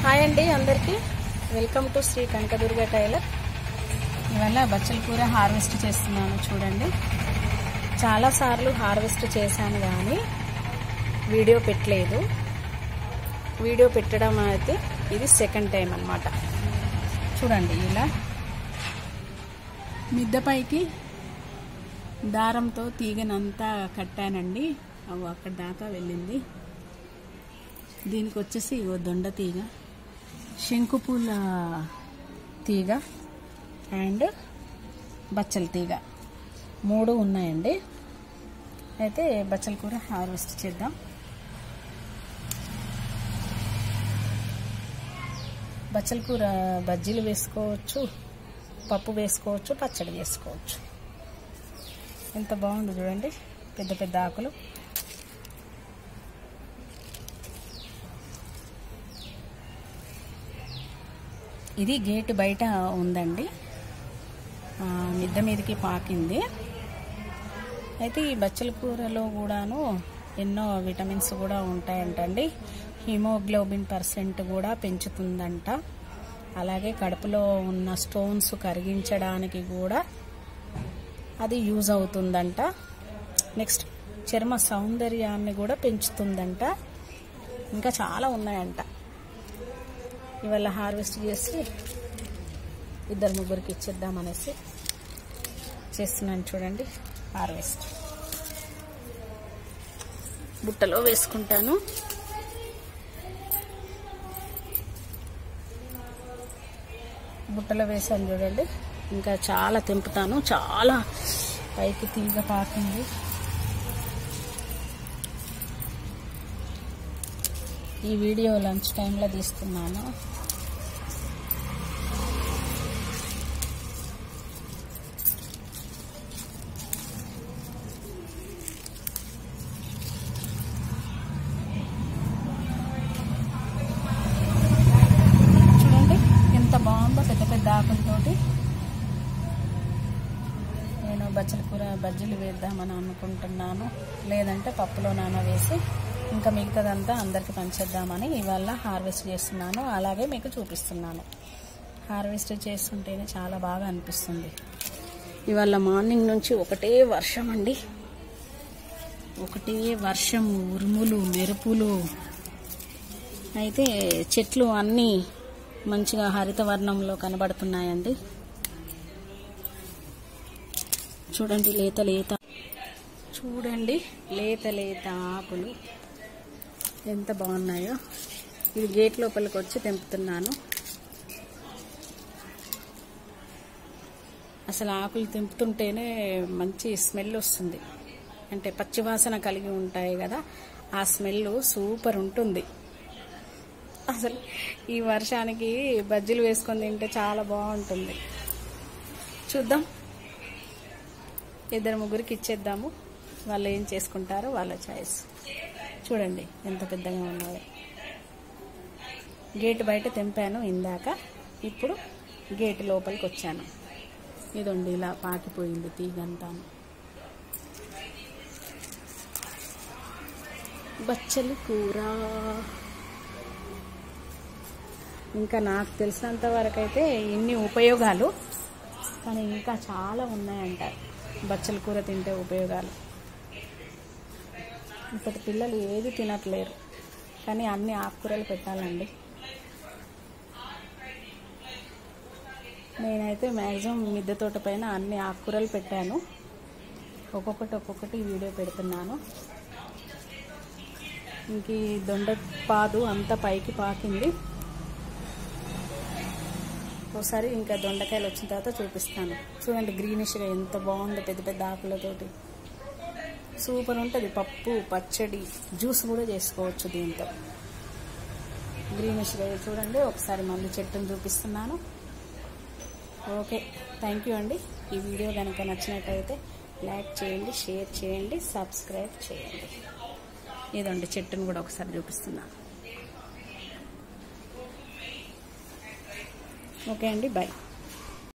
hi అండి అందరికీ welcome to Sri Kanakadurga tailor ఇవాళ బచ్చల కూర హార్వెస్ట్ చేస్తున్నాను చూడండి చాలాసార్లు హార్వెస్ట్ చేశాను కానీ వీడియో పెట్టలేదు వీడియో పెట్టడం అయితే ఇది సెకండ్ టైం అన్నమాట చూడండి ఇలా మిద్దపైకి దారంతో తీగనంతా కట్టానండి అవి అక్కడ దాకా వెళ్ళింది దీనికి వచ్చేసి ఇగో దొండ తీగ శంకుపూల తీగ అండ్ బచ్చల తీగ మూడు ఉన్నాయండి అయితే బచ్చల కూర హార్వెస్ట్ చేద్దాం బచ్చల కూర బజ్జీలు వేసుకోవచ్చు పప్పు వేసుకోవచ్చు పచ్చడి వేసుకోవచ్చు ఎంత బాగుంది చూడండి పెద్ద పెద్ద ఆకులు ఇది గేట్ బయట ఉందండి ఆ, మిద్ద మీదకి పాకింది అయితే ఈ బచ్చల కూరలో కూడాను ఎన్నో విటమిన్స్ కూడా ఉంటాయంటండి హిమోగ్లోబిన్ పర్సెంట్ కూడా పెంచుతుందంట అలాగే కడుపులో ఉన్న స్టోన్స్ కరిగించడానికి కూడా అది యూజ్ అవుతుందంట నెక్స్ట్ చర్మ సౌందర్యాన్ని కూడా పెంచుతుందంట ఇంకా చాలా ఉన్నాయంట ఇవాళ హార్వెస్ట్ చేసి ఇద్దరు ముగ్గురికి ఇచ్చేద్దామనేసి చేస్తున్నాను చూడండి హార్వెస్ట్ బుట్టలో వేసుకుంటాను బుట్టలో వేసాను చూడండి ఇంకా చాలా తెంపుతాను చాలా పైకి తీగ పాకింది ఈ వీడియో లంచ్ టైంలో తీస్తున్నాను చూడండి ఎంత బాగుందో పెద్ద పెద్ద ఆకులతోటి నేను బచ్చల కూర బజ్జీలు వేద్దామని అనుకుంటున్నాను లేదంటే పప్పులో నాన వేసి ఇంకా మిగతాదంతా అందరికి పంచేద్దామని ఇవాళ హార్వెస్ట్ చేస్తున్నాను అలాగే మీకు చూపిస్తున్నాను హార్వెస్ట్ చేస్తుంటేనే చాలా బాగా అనిపిస్తుంది ఇవాళ మార్నింగ్ నుంచి ఒకటే వర్షం అండి ఒకటే వర్షం ఉరుములు మెరుపులు అయితే చెట్లు అన్నీ మంచిగా హరితవర్ణంలో కనబడుతున్నాయండి చూడండి లేత లేత చూడండి లేత లేత ఆకులు ఎంత బాగున్నాయో ఇది గేట్ లోపలికి వచ్చి తెంపుతున్నాను అసలు ఆకులు తెంపుతుంటేనే మంచి స్మెల్ వస్తుంది అంటే పచ్చివాసన కలిగి ఉంటాయి కదా ఆ స్మెల్ సూపర్ ఉంటుంది అసలు ఈ వర్షానికి బజ్జీలు వేసుకొని తింటే చాలా బాగుంటుంది చూద్దాం ఇద్దరు ముగ్గురికి ఇచ్చేద్దాము వాళ్ళు ఏం చేసుకుంటారో వాళ్ళ చాయిస్ చూడండి ఎంత పెద్దగా ఉన్నాయో గేట్ బయట తెంపాను ఇందాక ఇప్పుడు గేట్ లోపలికి వచ్చాను ఇదండి ఇలా పాకిపోయింది తీగంతాను బచ్చలి కూర ఇంకా నాకు తెలిసినంత వరకు అయితే ఇన్ని ఉపయోగాలు కానీ ఇంకా చాలా ఉన్నాయంట బచ్చల కూర తింటే ఉపయోగాలు ఇప్పటి పిల్లలు ఏది తినట్లేరు కానీ అన్ని ఆకుకూరలు పెట్టాలండి నేనైతే మ్యాక్సిమం మిద్దె తోట పైన అన్ని ఆకుకూరలు పెట్టాను ఒక్కొక్కటి ఒక్కొక్కటి వీడియో పెడుతున్నాను ఇంక ఈ దొండ పాదు అంతా పైకి పాకింది ఒకసారి ఇంకా దొండకాయలు వచ్చిన తర్వాత చూపిస్తాను చూడండి గ్రీనిష్గా ఎంత బాగుందో పెద్ద పెద్ద ఆకులతోటి సూపర్ ఉంటుంది పప్పు పచ్చడి జ్యూస్ కూడా చేసుకోవచ్చు దీంతో గ్రీనిష్గా చూడండి ఒకసారి మళ్ళీ చెట్టును చూపిస్తున్నాను ఓకే థ్యాంక్ యూ అండి ఈ వీడియో కనుక నచ్చినట్టయితే లైక్ చేయండి షేర్ చేయండి సబ్స్క్రైబ్ చేయండి ఇదండి చెట్టును కూడా ఒకసారి చూపిస్తున్నాను ఓకే అండి బాయ్